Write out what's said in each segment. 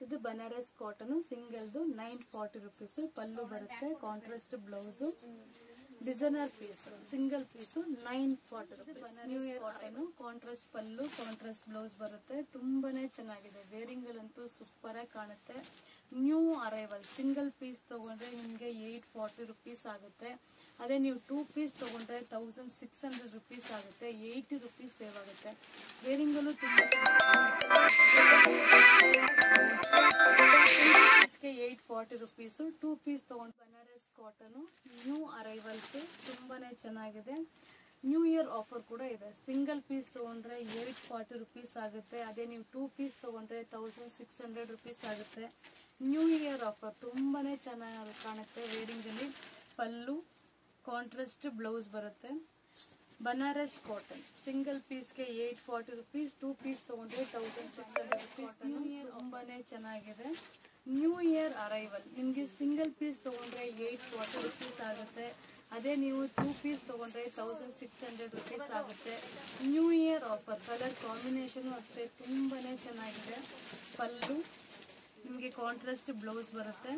ಇದು ಬನಾರಸ್ ಕಾಟನ್ ಸಿಂಗಲ್ದು nine forty rupees pallu ಬರುತ್ತೆ contrast blouse designer piece single piece nine forty rupees new year cotton contrast pallu contrast blouse ಬರುತ್ತೆ ತುಂಬಾನೇ ಚೆನ್ನಾಗಿದೆ varying ಅಲ್ಲಂತೂ ಸೂಪರ್ ಆಗಿ ಕಾಣುತ್ತೆ ನ್ಯೂ ಅರೈವಲ್ ಸಿಂಗಲ್ ಪೀಸ್ ತಗೊಂಡ್ರೆ ನಿಮಗೆ ಏಯ್ಟ್ ಫಾರ್ಟಿ ರುಪೀಸ್ ಆಗುತ್ತೆ ಅದೇ ನೀವು ಟೂ ಪೀಸ್ ತಗೊಂಡ್ರೆ ತೌಸಂಡ್ ಸಿಕ್ಸ್ ಹಂಡ್ರೆಡ್ ರುಪೀಸ್ ಆಗುತ್ತೆ ಏಯ್ಟಿ ರುಪೀಸ್ ಸೇವ್ ಆಗುತ್ತೆ ವೇರಿಂಗಲ್ಲೂ ತುಂಬ ಪೀಸ್ಗೆ eight forty rupees two piece ತೊಗೊಂಡು ಬನಾರಸ್ ಕಾಟನು ನ್ಯೂ ಅರೈವಲ್ಸ್ ತುಂಬಾನೇ ಚೆನ್ನಾಗಿದೆ ನ್ಯೂ ಇಯರ್ ಆಫರ್ ಕೂಡ ಇದೆ ಸಿಂಗಲ್ ಪೀಸ್ ತೊಗೊಂಡ್ರೆ ಏಯ್ಟ್ ಫಾರ್ಟಿ ರುಪೀಸ್ ಆಗುತ್ತೆ ಅದೇ ನೀವು ಟೂ ಪೀಸ್ ತೊಗೊಂಡ್ರೆ ತೌಸಂಡ್ ಸಿಕ್ಸ್ ಹಂಡ್ರೆಡ್ ರುಪೀಸ್ ಆಗುತ್ತೆ ನ್ಯೂ ಇಯರ್ ಆಫರ್ ತುಂಬಾನೇ ಚೆನ್ನಾಗಿ ಕಾಣುತ್ತೆ ವೇರಿಂಗಲ್ಲಿ ಪಲ್ಲು ಕಾಂಟ್ರಾಸ್ಟ್ ಬ್ಲೌಸ್ ಬರುತ್ತೆ ಬನಾರಸ್ ಕಾಟನ್ ಸಿಂಗಲ್ ಪೀಸ್ಗೆ eight forty rupees two piece ತೊಗೊಂಡ್ರೆ thousand six hundred rupees new year ತುಂಬಾನೇ ಚೆನ್ನಾಗಿದೆ ನ್ಯೂ ಇಯರ್ ಅರೈವಲ್ ನಿಮಗೆ ಸಿಂಗಲ್ ಪೀಸ್ ತೊಗೊಂಡ್ರೆ ಏಯ್ಟ್ ಫಾರ್ಟಿ ರುಪೀಸ್ ಆಗುತ್ತೆ ಅದೇ ನೀವು ಟೂ ಪೀಸ್ ತೊಗೊಂಡ್ರೆ ತೌಸಂಡ್ ಸಿಕ್ಸ್ ಹಂಡ್ರೆಡ್ ರುಪೀಸ್ ಆಗುತ್ತೆ new year offer colour combination ಅಷ್ಟೇ ತುಂಬಾನೇ ಚೆನ್ನಾಗಿದೆ ಪಲ್ಲು ನಿಮಗೆ ಕಾಂಟ್ರಾಸ್ಟ್ ಬ್ಲೌಸ್ ಬರುತ್ತೆ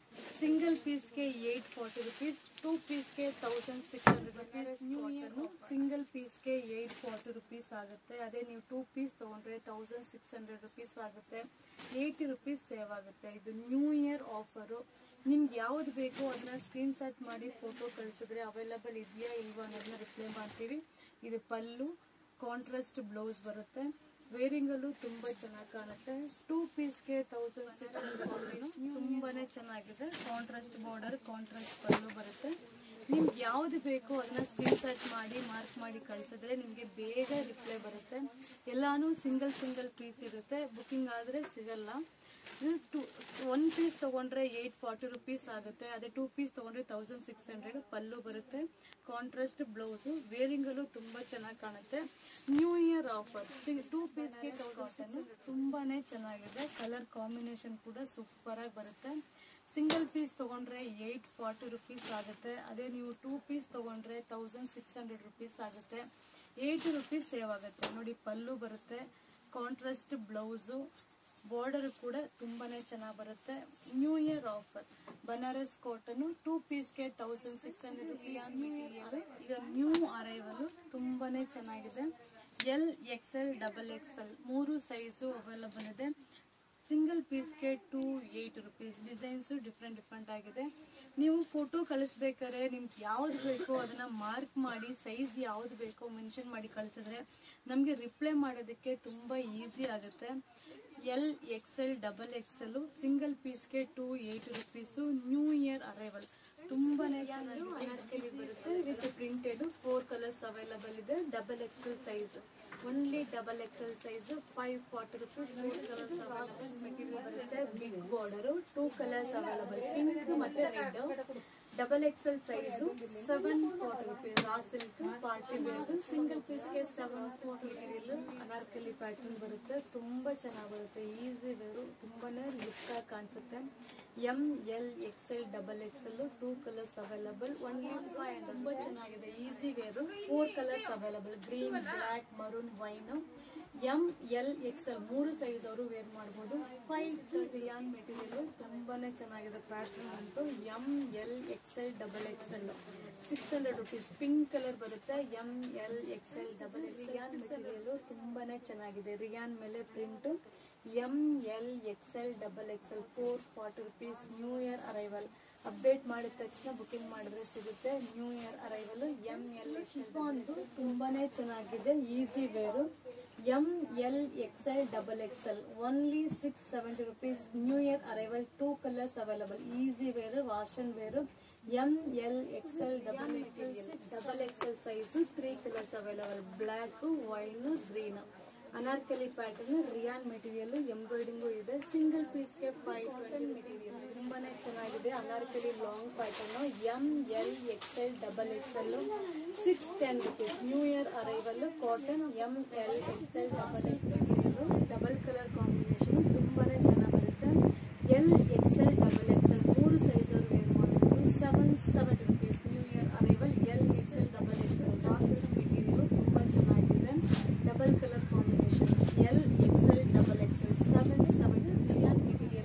ಸಿಂಗಲ್ ಪೀಸ್ಗೆ ಏಯ್ಟ್ ಫಾರ್ಟಿ ರುಪೀಸ್ ಟೂ ಪೀಸ್ಗೆ thousand six hundred rupees new year single ಪೀಸ್ಗೆ ಏಯ್ಟ್ ಫಾರ್ಟಿ ರುಪೀಸ್ ಆಗುತ್ತೆ ಅದೇ ನೀವು ಟೂ ಪೀಸ್ ತೊಗೊಂಡ್ರೆ ತೌಸಂಡ್ ಸಿಕ್ಸ್ ಹಂಡ್ರೆಡ್ ರುಪೀಸ್ ಆಗುತ್ತೆ ಏಯ್ಟಿ ರುಪೀಸ್ ಸೇವ್ ಆಗುತ್ತೆ ಇದು ನ್ಯೂ ಇಯರ್ ಆಫರು ನಿಮ್ಗೆ ಯಾವ್ದು ಬೇಕೋ ಅದನ್ನ ಸ್ಕ್ರೀನ್ ಶಾಟ್ ಮಾಡಿ ಫೋಟೋ ಕಳಿಸಿದ್ರೆ ಅವೈಲಬಲ್ ಇದೆಯಾ ಇಲ್ವಾ ಅನ್ನೋದನ್ನ ರಿಪ್ಲೈ ಮಾಡ್ತೀವಿ ಇದು ಪಲ್ಲು ಕಾಂಟ್ರಾಸ್ಟ್ ಬ್ಲೌಸ್ ಬರುತ್ತೆ ವೇರಿಂಗಲ್ಲೂ ತುಂಬ ಚೆನ್ನಾಗಿ ಕಾಣುತ್ತೆ ಟೂ ಪೀಸ್ಗೆ ತೌಸಂಡ್ ಸಿಕ್ಸ್ ಹಂಡ್ರೆಡ್ ತುಂಬಾನೇ ಚೆನ್ನಾಗಿದೆ ಕಾಂಟ್ರಾಸ್ಟ್ ಬಾರ್ಡರ್ ಕಾಂಟ್ರಾಸ್ಟ್ ಪಲ್ಲು ಬರುತ್ತೆ ನಿಮ್ಗೆ ಯಾವ್ದು ಬೇಕೋ ಅದನ್ನ ಸ್ಕ್ರೀನ್ ಶಾಟ್ ಮಾಡಿ ಮಾರ್ಕ್ ಮಾಡಿ ಕಳಿಸಿದ್ರೆ ನಿಮಗೆ ಬೇಗ ರಿಪ್ಲೈ ಬರುತ್ತೆ ಎಲ್ಲಾನು ಸಿಂಗಲ್ ಸಿಂಗಲ್ ಪೀಸ್ ಇರುತ್ತೆ ಬುಕಿಂಗ್ ಆದರೆ ಸಿಗಲ್ಲ ಇದು ಟು ಒನ್ ಪೀಸ್ ತೊಗೊಂಡ್ರೆ ಏಯ್ಟ್ ಫಾರ್ಟಿ ರುಪೀಸ್ ಆಗುತ್ತೆ ಅದೇ ಟೂ ಪೀಸ್ ತೊಗೊಂಡ್ರೆ ತೌಸಂಡ್ ಸಿಕ್ಸ್ ಹಂಡ್ರೆಡ್ ಪಲ್ಲು ಬರುತ್ತೆ ಕಾಂಟ್ರಾಸ್ಟ್ ಬ್ಲೌಸು ವೇರಿಂಗಲ್ಲೂ ತುಂಬ ಚೆನ್ನಾಗಿ ಕಾಣುತ್ತೆ ನ್ಯೂ ಇಯರ್ ಆಫರ್ ಟೂ ಪೀಸ್ಗೆ ತೌಸಂಡ್ ಸಿಕ್ಸ್ ಹಂಡ್ರೆಡ್ ತುಂಬಾ ಚೆನ್ನಾಗಿದೆ ಕಲರ್ ಕಾಂಬಿನೇಷನ್ ಕೂಡ ಸೂಪರಾಗಿ ಬರುತ್ತೆ ಸಿಂಗಲ್ ಪೀಸ್ ತೊಗೊಂಡ್ರೆ ಏಯ್ಟ್ ಫಾರ್ಟಿ ರುಪೀಸ್ ಆಗುತ್ತೆ ಅದೇ ನೀವು ಟೂ ಪೀಸ್ ತೊಗೊಂಡ್ರೆ ತೌಸಂಡ್ ಸಿಕ್ಸ್ ಹಂಡ್ರೆಡ್ ರುಪೀಸ್ ಆಗುತ್ತೆ ಏಯ್ಟಿ ರುಪೀಸ್ ಸೇವ್ ಆಗುತ್ತೆ ನೋಡಿ ಪಲ್ಲು ಬರುತ್ತೆ ಕಾಂಟ್ರಾಸ್ಟ್ ಬ್ಲೌಸು ಬಾರ್ಡರ್ ಕೂಡ ತುಂಬಾನೇ ಚೆನ್ನಾಗಿ ಬರುತ್ತೆ new year offer Banaras cotton two ಪೀಸ್ಗೆ ತೌಸಂಡ್ ಸಿಕ್ಸ್ ಹಂಡ್ರೆಡ್ ರುಪೀಸ್ ಈಗ ನ್ಯೂ ಅರೈವಲ್ ತುಂಬಾನೇ ಚೆನ್ನಾಗಿದೆ ಎಲ್ ಎಕ್ಸೆಲ್ ಡಬಲ್ ಎಕ್ಸೆಲ್ ಮೂರು ಸೈಜು ಅವೈಲಬಲ್ ಇದೆ ಸಿಂಗಲ್ ಪೀಸ್ಗೆ two eight rupees designs different different ಆಗಿದೆ ನೀವು ಫೋಟೋ ಕಳಿಸ್ಬೇಕಾದ್ರೆ ನಿಮ್ಗೆ ಯಾವ್ದು ಬೇಕೋ ಅದನ್ನ ಮಾರ್ಕ್ ಮಾಡಿ ಸೈಜ್ ಯಾವ್ದು ಬೇಕೋ ಮೆನ್ಷನ್ ಮಾಡಿ ಕಳಿಸಿದ್ರೆ ನಮಗೆ ರಿಪ್ಲೈ ಮಾಡೋದಕ್ಕೆ ತುಂಬ ಈಸಿ ಆಗುತ್ತೆ L XL double XL single ಪೀಸ್ಗೆ two eight rupees new year arrival ತುಂಬಾನೇ ಚೆನ್ನಾಗಿ ಅನಾರ್ಕಲಿ ಬರುತ್ತೆ with printed four colours available ಇದೆ double XL size only double XL size five forty rupees ಮೂರು ಕಲರ್ಸ್ ಅವೈಲಬಲ್ ಮೆಟೀರಿಯಲ್ ಬರುತ್ತೆ big border two colours available pink ಮತ್ತೆ red double XL size seven forty rupees raw silk party wear single ಪೀಸ್ಗೆ seven forty material Anarkali pattern ಬರುತ್ತೆ ತುಂಬಾ ಚೆನ್ನಾಗಿ ಬರುತ್ತೆ easy wear ತುಂಬಾನೇ look ಆಗಿ ಕಾಣಿಸುತ್ತೆ M L XL double XL two colours available only five ತುಂಬ ಚೆನ್ನಾಗಿದೆ easy wear four colours available green black maroon wine M L XL ಮೂರು ಸೈಜ್ ಅವರು ವೇರ್ ಮಾಡ್ಬೋದು ಫೈವ್ ರಿಯಾನ್ ಮೆಟೀರಿಯಲ್ ತುಂಬಾನೇ ಚೆನ್ನಾಗಿದೆ ಪ್ಯಾಟರ್ನ್ ಅಂತೂ M L XL double XL six hundred rupees pink colour ಬರುತ್ತೆ M L XL double XL rayon material ತುಂಬಾನೇ ಚೆನ್ನಾಗಿದೆ rayon ಮೇಲೆ print M L XL double XL four forty rupees new year arrival update ಮಾಡಿದ ತಕ್ಷಣ booking ಮಾಡಿದ್ರೆ ಸಿಗುತ್ತೆ new year arrival M L ಶಿಫಾನ್ದು ತುಂಬಾನೇ ಚೆನ್ನಾಗಿದೆ easy wear M L XL double XL only six seventy rupees new year arrival two colours available easy wear wash and wear M L XL double XL double XL size three colours available black wine green Anarkali pattern rayon material embroidering ಇದೆ single ಪೀಸ್ಗೆ five twenty material ತುಂಬಾನೇ ಚೆನ್ನಾಗಿದೆ Anarkali long pattern M L XL double XL six ten rupees new year arrival cotton M L XL double XL double colour combination ತುಂಬಾನೇ ಚೆನ್ನಾಗಿ ಬರುತ್ತೆ L XL double XL ಮೂರು size ಅವರು wear ಮಾಡಬಹುದು seven seven rupees new year arrival L XL double XL ಸಾಸಿಲ್ material ತುಂಬಾ ಚೆನ್ನಾಗಿದೆ double colour combination L XL double XL seven seven rayon material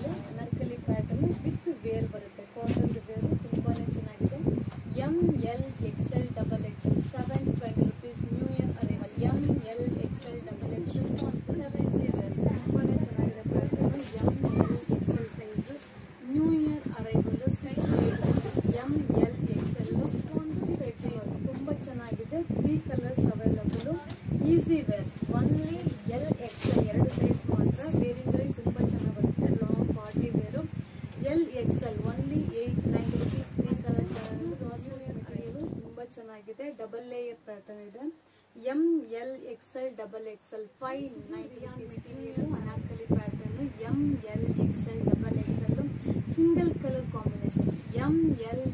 ಚೆನ್ನಾಗಿದೆ ಡಬಲ್ ಲೇಯರ್ ಪ್ಯಾಟರ್ನ್ ಇದೆ M L XL double XL five ninety Anarkali pattern M L XL double XL single colour combination M L